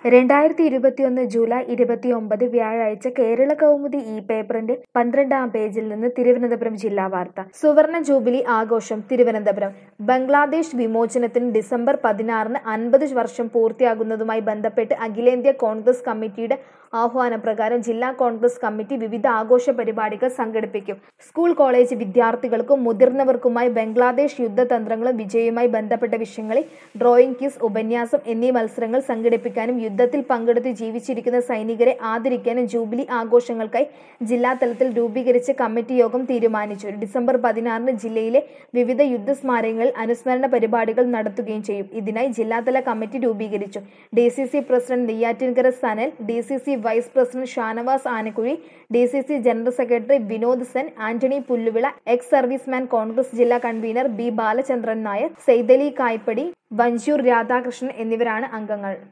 രണ്ടായിരത്തി ഇരുപത്തിയൊന്ന് ജൂലൈ ഇരുപത്തിയൊമ്പത് വ്യാഴാഴ്ച കേരള കൗമുദി ഈ പേപ്പറിന്റെ പന്ത്രണ്ടാം പേജിൽ നിന്ന് തിരുവനന്തപുരം ജില്ലാ വാർത്ത സുവർണ ജൂബിലി ആഘോഷം തിരുവനന്തപുരം ബംഗ്ലാദേശ് വിമോചനത്തിന് ഡിസംബർ പതിനാറിന് അൻപത് വർഷം പൂർത്തിയാകുന്നതുമായി ബന്ധപ്പെട്ട് അഖിലേന്ത്യാ കോൺഗ്രസ് കമ്മിറ്റിയുടെ ആഹ്വാനപ്രകാരം ജില്ലാ കോൺഗ്രസ് കമ്മിറ്റി വിവിധ ആഘോഷ പരിപാടികൾ സംഘടിപ്പിക്കും സ്കൂൾ കോളേജ് വിദ്യാർത്ഥികൾക്കും മുതിർന്നവർക്കുമായി ബംഗ്ലാദേശ് യുദ്ധതന്ത്രങ്ങളും വിജയവുമായി ബന്ധപ്പെട്ട വിഷയങ്ങളിൽ ഡ്രോയിങ് ക്വിസ് ഉപന്യാസം എന്നീ മത്സരങ്ങൾ സംഘടിപ്പിക്കാനും യുദ്ധത്തിൽ പങ്കെടുത്ത് ജീവിച്ചിരിക്കുന്ന സൈനികരെ ആദരിക്കാനും ജൂബിലി ആഘോഷങ്ങൾക്കായി ജില്ലാതലത്തിൽ രൂപീകരിച്ച കമ്മിറ്റി യോഗം തീരുമാനിച്ചു ഡിസംബർ പതിനാറിന് ജില്ലയിലെ വിവിധ യുദ്ധസ്മാരകങ്ങളിൽ അനുസ്മരണ പരിപാടികൾ നടത്തുകയും ചെയ്യും ഇതിനായി ജില്ലാതല കമ്മിറ്റി രൂപീകരിച്ചു D C C president Neyyattinkara Sanal D C C vice president Shanavas Anakuzhi D C C general secretary Vinod Sen Antony Pulluvila ex serviceman Congress ജില്ലാ കൺവീനർ ബി ബാലചന്ദ്രൻ നായർ സെയ്തലി കായ്പടി വഞ്ചൂർ രാധാകൃഷ്ണൻ എന്നിവരാണ് അംഗങ്ങൾ